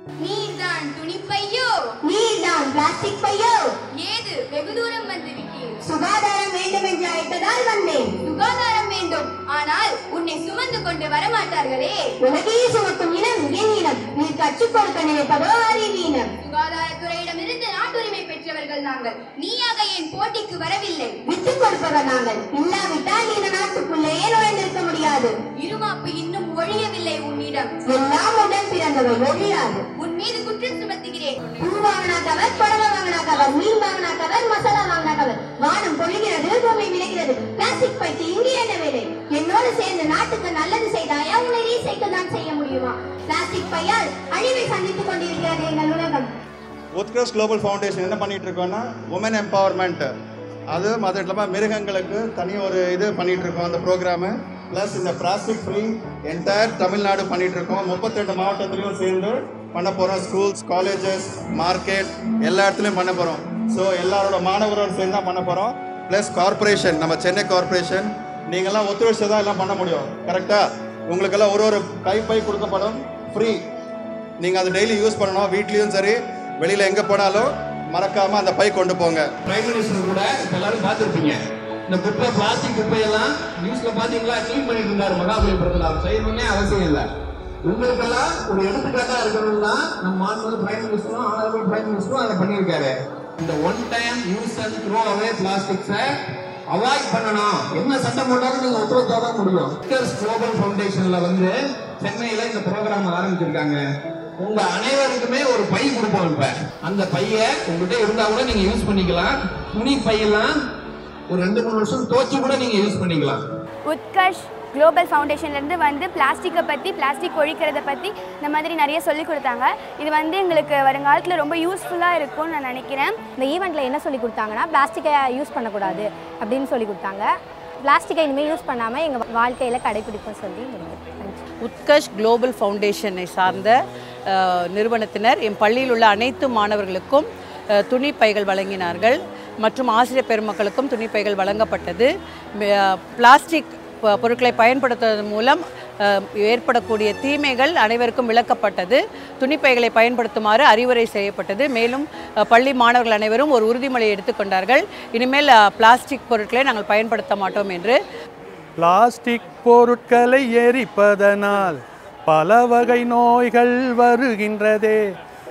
நீர்தான் துணிப்பையோ நீர்தான் பிளாஸ்டிக் பையோ ஏது வெகு தூரம் வந்து விட்டீர் சுகாதாரம் வேண்டும் என்று அழைத்ததால் வந்தேன் சுகாதாரம் வேண்டும் ஆனால் உன்னை சுமந்து கொண்டு வரமாட்டார்களே உலகையே சுமக்கும் இனம் என் இனம் நீ கற்றுக் கொடுக்க நினைப்பதோ அறிவீனம் சுகாதாரத்துறையிடமிருந்து நாட்டுரிமை பெற்றவர்கள் நாங்கள் நீயாக என் போட்டிக்கு வரவில்லை விட்டுக் கொடுப்பவர் நாங்கள் இல்லாவிட்டால் இந்த நாட்டுக்குள்ளேயே நுழைந்திருக்க முடியாது இருமாப்பு இன்னும் ஒழியவில்லை உன்னிடம் எல்லாம் உடன் பிறந்தவை ஒழியாது உன் மீது குற்றம் சுமத்துகிறேன் பூ வாங்கினா கவர் புடவை வாங்கினா கவர் மீன் வாங்கினா கவர் மசாலா வாங்கினா கவர் வானம் பொழிகிறது பூமி விளைகிறது பிளாஸ்டிக் பைக்கு இங்கே என்ன வேலை என்னோடு சேர்ந்து நாட்டுக்கு நல்லது செய்தாயா உன்னை ரீசைக்கிள் தான் செய்ய முடியுமா பிளாஸ்டிக் பையால் அழிவை சந்தித்துக் கொண்டிருக்கிறது எங்கள் உலகம் உத்கிரஸ் குளோபல் ஃபவுண்டேஷன் என்ன பண்ணிட்டு இருக்கோம்னா உமன் எம்பவர்மெண்ட் அது அது இல்லாமல் மிருகங்களுக்கு தனி ஒரு இது பண்ணிட்டு இருக்கோம் அந்த ப்ரோக்ராமு ப்ளஸ் இந்த பிளாஸ்டிக் ஃப்ரீ என்டையர் தமிழ்நாடு பண்ணிட்டு இருக்கோம் முப்பத்தெட்டு மாவட்டத்துலையும் சேர்ந்து பண்ண போகிறோம் ஸ்கூல்ஸ் காலேஜஸ் மார்க்கெட் எல்லா இடத்துலையும் பண்ண போகிறோம் ஸோ எல்லாரோட மாணவரோடு சேர்ந்து தான் பண்ண போகிறோம் ப்ளஸ் கார்ப்பரேஷன் நம்ம சென்னை கார்ப்பரேஷன் நீங்கள்லாம் ஒத்துழைச்சு தான் எல்லாம் பண்ண முடியும் கரெக்டாக உங்களுக்கெல்லாம் ஒரு ஒரு கை பை கொடுக்கப்படும் ஃப்ரீ நீங்கள் அதை டெய்லி யூஸ் பண்ணணும் வீட்லேயும் சரி வெளியில் எங்கே போனாலும் மறக்காமல் அந்த பை கொண்டு போங்க பிரைம் மினிஸ்டர் கூட இப்ப எல்லாரும் பார்த்துருப்பீங்க இந்த குப்பை பிளாஸ்டிக் குப்பையெல்லாம் நியூஸ்ல பாத்தீங்களா க்ளீன் பண்ணிட்டு இருந்தாரு மகாபலிபுரத்தில் அவர் செய்யணும்னே அவசியம் இல்லை உங்களுக்கெல்லாம் ஒரு எடுத்துக்காட்டா இருக்கணும்னா நம்ம மாண்புமிகு பிரைம் மினிஸ்டரும் ஆனரபிள் பிரைம் மினிஸ்டரும் அதை பண்ணியிருக்காரு இந்த one time use and throw away பிளாஸ்டிக்ஸை அவாய்ட் பண்ணணும் என்ன சட்டம் போட்டாலும் நீங்க ஒத்துழைச்சா தான் முடியும் குளோபல் ஃபவுண்டேஷன்ல வந்து சென்னையில இந்த ப்ரோக்ராம் ஆரம்பிச்சிருக்காங்க உங்க அனைவருக்குமே ஒரு பை கொடுப்போம் இப்ப அந்த பைய உங்ககிட்ட இருந்தா கூட நீங்க யூஸ் பண்ணிக்கலாம் துணி பையெல்லாம் ஒரு ரெண்டு மூணு வருஷம் துவச்சி கூட நீங்க யூஸ் பண்ணிக்கலாம் உத்கர்ஷ் குளோபல் ஃபவுண்டேஷன்லேருந்து வந்து பிளாஸ்டிக்கை பற்றி பிளாஸ்டிக் ஒழிக்கிறத பற்றி இந்த மாதிரி நிறைய சொல்லி கொடுத்தாங்க இது வந்து எங்களுக்கு வருங்காலத்தில் ரொம்ப யூஸ்ஃபுல்லாக இருக்கும்னு நான் நினைக்கிறேன் இந்த ஈவெண்ட்டில் என்ன சொல்லி கொடுத்தாங்கன்னா பிளாஸ்டிக்கை யூஸ் பண்ணக்கூடாது அப்படின்னு சொல்லி கொடுத்தாங்க பிளாஸ்டிக்கை இனிமேல் யூஸ் பண்ணாமல் எங்கள் வாழ்க்கையில் கடைபிடிப்போம் சொல்லி முடிஞ்சது தேங்க்யூ உத்கர்ஷ் குளோபல் ஃபவுண்டேஷனை சார்ந்த அஹ், நிறுவனத்தினர் என் பள்ளியில் உள்ள அனைத்து மாணவர்களுக்கும் அஹ், துணி பைகள் வழங்கினார்கள் மற்றும் ஆசிரியர் பெருமக்களுக்கும் துணி பைகள் வழங்கப்பட்டது ம- அஹ், பிளாஸ்டிக் ப- பொருட்களை பயன்படுத்துவதன் மூலம் அஹ், ஏற்படக்கூடிய தீமைகள் அனைவருக்கும் விளக்கப்பட்டது துணிப்பைகளை பயன்படுத்துமாறு அறிவுரை செய்யப்பட்டது மேலும் அஹ், பள்ளி மாணவர்கள் அனைவரும் ஒரு உறுதிமொழி எடுத்துக்கொண்டார்கள் இனிமேல் அஹ், பிளாஸ்டிக் பொருட்களை நாங்கள் பயன்படுத்த மாட்டோம் என்று பிளாஸ்டிக் பொருட்களை எரிப்பதனால் பல வகை நோய்கள் வருகின்றதே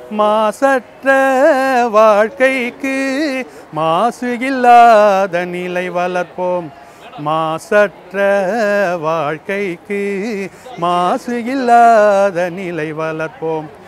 மாசற்ற வாழ்க்கைக்கு மாசு இல்லாத நிலை வளர்ப்போம் மாசற்ற வாழ்க்கைக்கு மாசு இல்லாத நிலை வளர்ப்போம்